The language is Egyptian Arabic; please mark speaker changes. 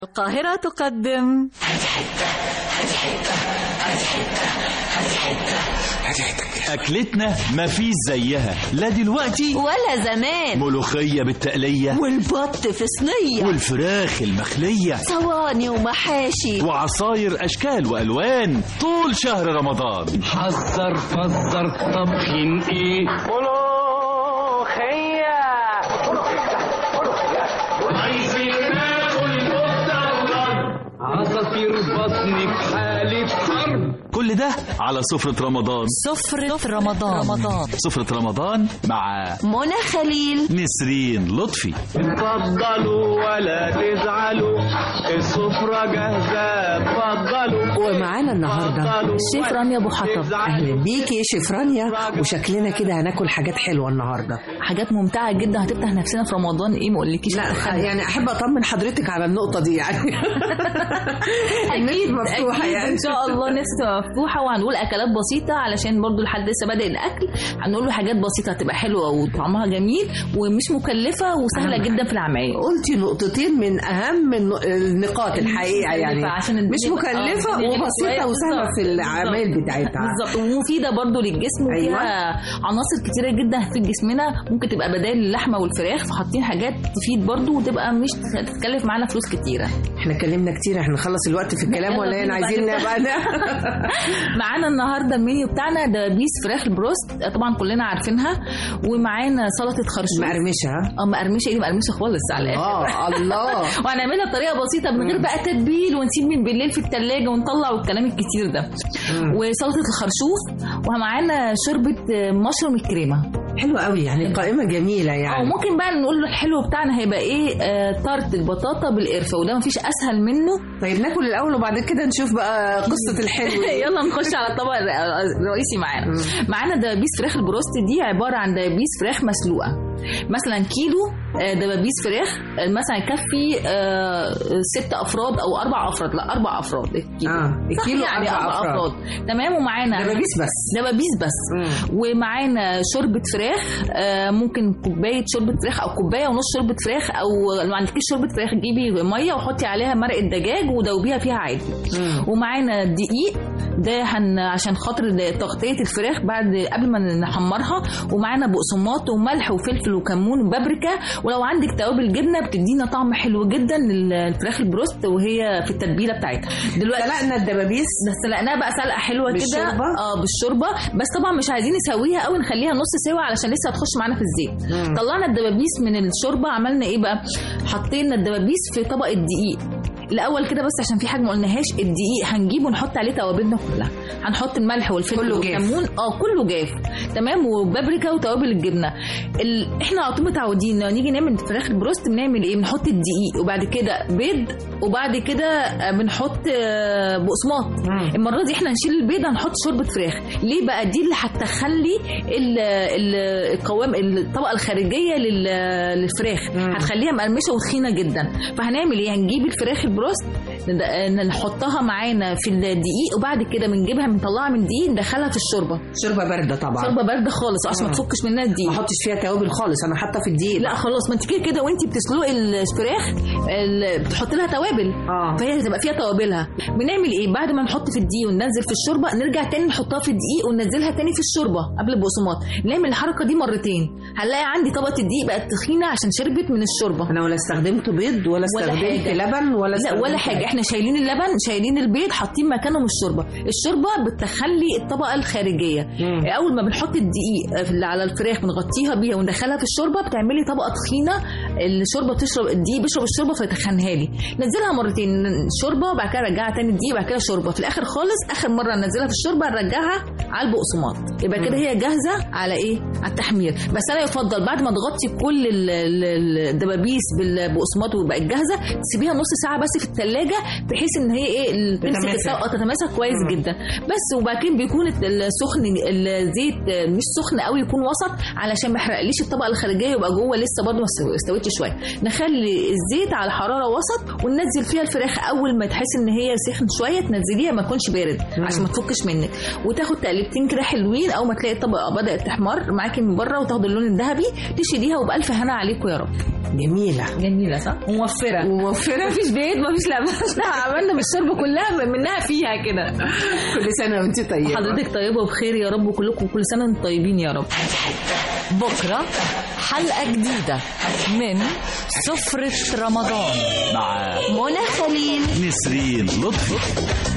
Speaker 1: القاهرة تقدم
Speaker 2: أكلتنا مفيش زيها لا دلوقتي
Speaker 1: ولا زمان
Speaker 2: ملوخية بالتقلية
Speaker 1: والبط في صينية
Speaker 2: والفراخ المخلية
Speaker 1: صواني ومحاشي
Speaker 2: وعصاير أشكال وألوان طول شهر رمضان
Speaker 3: حذر فزر طبخين ايه عايزين ناكل كفتة عصافير بطني في حالة حرب
Speaker 2: كل ده على سفرة رمضان
Speaker 1: سفرة رمضان رمضان
Speaker 2: سفرة رمضان مع
Speaker 1: منى خليل
Speaker 2: نسرين لطفي
Speaker 3: اتفضلوا ولا تزعلوا السفرة جاهزة اتفضلوا
Speaker 4: ومعانا النهارده
Speaker 1: الشيف رانيا ابو حطب
Speaker 4: اهلا بيكي يا شيف رانيا وشكلنا كده هناكل حاجات حلوه النهارده
Speaker 1: حاجات ممتعة جدا هتفتح نفسنا في رمضان ايه ما اقولكيش
Speaker 4: لا يعني احب اطمن حضرتك على النقطه دي يعني النفس مفتوحه
Speaker 1: أكيد
Speaker 4: يعني
Speaker 1: ان شاء الله نفس تبقى مفتوحه وهنقول اكلات بسيطه علشان برضو لحد لسه بادئ الاكل هنقول له حاجات بسيطه هتبقى حلوه وطعمها جميل ومش مكلفه وسهله
Speaker 4: أهم
Speaker 1: جدا في العمايل
Speaker 4: قلتي نقطتين من اهم النق- النقاط الحقيقه يعني
Speaker 1: عشان
Speaker 4: مش
Speaker 1: الدنيا-
Speaker 4: مكلفه
Speaker 1: آه، الدنيا
Speaker 4: وبسيطه
Speaker 1: شوية.
Speaker 4: وسهله في
Speaker 1: بالظبط.
Speaker 4: العمايل بتاعتها
Speaker 1: بالظبط ومفيده برضو للجسم وفيها
Speaker 4: أيوة.
Speaker 1: عناصر كتيره جدا في جسمنا ممكن تبقى بدائل للحمه والفراخ فحاطين حاجات تفيد برضو وتبقى مش تتكلف معانا فلوس كتيره
Speaker 4: احنا اتكلمنا كتير احنا نخلص الوقت في الكلام ولا ايه
Speaker 1: يلا
Speaker 4: أنا
Speaker 1: بينا
Speaker 4: عايزين
Speaker 1: بعد
Speaker 4: نبقى
Speaker 1: معانا النهارده المنيو بتاعنا دبابيس فراخ البروست طبعا كلنا عارفينها ومعانا سلطه خرشوف
Speaker 4: مقرمشه ها؟
Speaker 1: اه مقرمشه ايه مقرمشه خالص على الاخر
Speaker 4: اه الله
Speaker 1: وهنعملها بطريقه بسيطه من غير بقى تتبيل ونسيب من بالليل في التلاجة ونطلع والكلام الكتير ده وسلطه الخرشوف ومعانا شوربه آه، مشروم الكريمه
Speaker 4: حلوه قوي يعني قائمه جميله
Speaker 1: او
Speaker 4: يعني
Speaker 1: ممكن بقى نقول له الحلو بتاعنا هيبقى ايه آه طرد البطاطا بالقرفه وده مفيش اسهل منه
Speaker 4: طيب ناكل الاول وبعد كده نشوف بقى قصه الحلو
Speaker 1: يلا نخش على الطبق الر- الرئيسي معانا معانا دبابيس فراخ البروست دي عباره عن دبابيس فراخ مسلوقه مثلا كيلو آه، دبابيس فراخ آه، مثلا يكفي آه، ست افراد او اربع افراد لا اربع افراد الكيلو
Speaker 4: آه،
Speaker 1: صح
Speaker 4: الكيلو
Speaker 1: يعني
Speaker 4: أربع
Speaker 1: اربع
Speaker 4: أفراد.
Speaker 1: افراد تمام ومعانا
Speaker 4: دبابيس بس
Speaker 1: دبابيس بس ومعانا شوربه فراخ آه، ممكن كوبايه شوربه فراخ او كوبايه ونص شوربه فراخ او لو ما عندكيش شوربه فراخ جيبي ميه وحطي عليها مرقه دجاج ودوبيها فيها عادي ومعانا دقيق ده هن عشان خاطر تغطيه الفراخ بعد قبل ما نحمرها ومعانا بقسماط وملح وفلفل وكمون وبابريكا ولو عندك توابل جبنه بتدينا طعم حلو جدا للفراخ البروست وهي في التتبيله بتاعتها دلوقتي
Speaker 4: سلقنا الدبابيس
Speaker 1: بس سلقناها بقى سلقه حلوه كده
Speaker 4: بالشوربة؟
Speaker 1: اه بالشوربه بس طبعا مش عايزين نسويها قوي نخليها نص سوا علشان لسه هتخش معانا في الزيت
Speaker 4: مم.
Speaker 1: طلعنا الدبابيس من الشوربه عملنا ايه بقى حطينا الدبابيس في طبق الدقيق الاول كده بس عشان في حاجه ما قلناهاش الدقيق هنجيبه ونحط عليه توابلنا كلها هنحط الملح والفلفل
Speaker 4: كله جاف.
Speaker 1: والكمون اه كله جاف تمام وبابريكا وتوابل الجبنه ال... احنا على طول متعودين لما نيجي نعمل فراخ البروست بنعمل ايه بنحط الدقيق وبعد كده بيض وبعد كده آه، بنحط آه، بقسماط
Speaker 4: مم.
Speaker 1: المره دي احنا هنشيل البيض هنحط شوربه فراخ ليه بقى دي اللي هتخلي ال- ال- القوام الطبقه الخارجيه لل- للفراخ
Speaker 4: مم.
Speaker 1: هتخليها مقرمشه وتخينه جدا فهنعمل ايه هنجيب الفراخ البروست ند- نحطها معانا في الدقيق وبعد كده بنجيبها بنطلعها من الدقيق ندخلها في الشوربه
Speaker 4: شوربه بارده طبعا
Speaker 1: شوربه بارده خالص عشان ما
Speaker 4: مم.
Speaker 1: تفكش منها
Speaker 4: ما
Speaker 1: الدقيق
Speaker 4: احطش فيها توابل خالص انا حاطه في الدقيق
Speaker 1: لا خلاص ما انت كده كده وانت بتسلقي الفراخ ال- بتحط لها توابل
Speaker 4: اه
Speaker 1: فهي هتبقى فيها توابلها بنعمل ايه بعد ما نحط في الدقيق وننزل في الشوربه نرجع تاني نحطها في الدقيق وننزلها تاني في الشوربه قبل البقسماط نعمل الحركه دي مرتين هنلاقي عندي طبقه الدقيق بقت تخينه عشان شربت من الشوربه
Speaker 4: انا ولا استخدمت بيض ولا استخدمت
Speaker 1: حاجة.
Speaker 4: لبن ولا
Speaker 1: لا
Speaker 4: استخدمت
Speaker 1: ولا حاجه احنا شايلين اللبن شايلين البيض حاطين مكانهم الشوربه الشوربه بتخلي الطبقه الخارجيه
Speaker 4: مم.
Speaker 1: اول ما بنحط الدقيق في- على الفراخ بنغطيها بيها وندخلها في الشوربه بتعملي طبقه تخينه الشوربه تشرب الدقيق بيشرب الشوربه فيتخنها لي نزلها مرتين شوربه وبعد كده رجعها تاني الدقيق وبعد كده شوربه في الاخر خالص اخر مره ننزلها في الشوربه نرجعها على البقسماط يبقى كده هي جاهزه على ايه على التحمير بس انا يفضل بعد ما تغطي كل ال- ال- الدبابيس بالبقسماط وبقت جاهزه تسيبيها نص ساعه بس في الثلاجه بحيث ان هي ايه ال- تمسك
Speaker 4: تتماسك.
Speaker 1: السوا- آه، تتماسك كويس جدا بس وبعدين بيكون السخن الزيت مش سخن قوي يكون وسط علشان ما يحرقليش الطبقه الخارجيه يبقى جوه لسه برضه ما استو- استوتش شويه نخلي الزيت على حراره وسط وننزل فيها الفراخ اول ما تحس ان هي سخن شويه تنزليها ما تكونش بارد عشان ما تفكش منك وتاخد تقليبتين كده حلوين اول ما تلاقي الطبقه بدات تحمر معاكي من بره وتاخد اللون الذهبي تشيليها وبالف هنا عليكم يا رب
Speaker 4: جميله
Speaker 1: جميله صح وموفره
Speaker 4: وموفره
Speaker 1: مفيش بيض ما فيش لا احنا عملنا بالشوربه كلها منها فيها كده
Speaker 4: كل سنه وانت طيبه
Speaker 1: حضرتك طيبه وبخير يا رب وكلكم كل سنه وانتم طيبين يا رب
Speaker 5: بكرة حلقة جديدة من سفرة رمضان
Speaker 2: مع
Speaker 5: منى خليل
Speaker 2: نسرين لطفي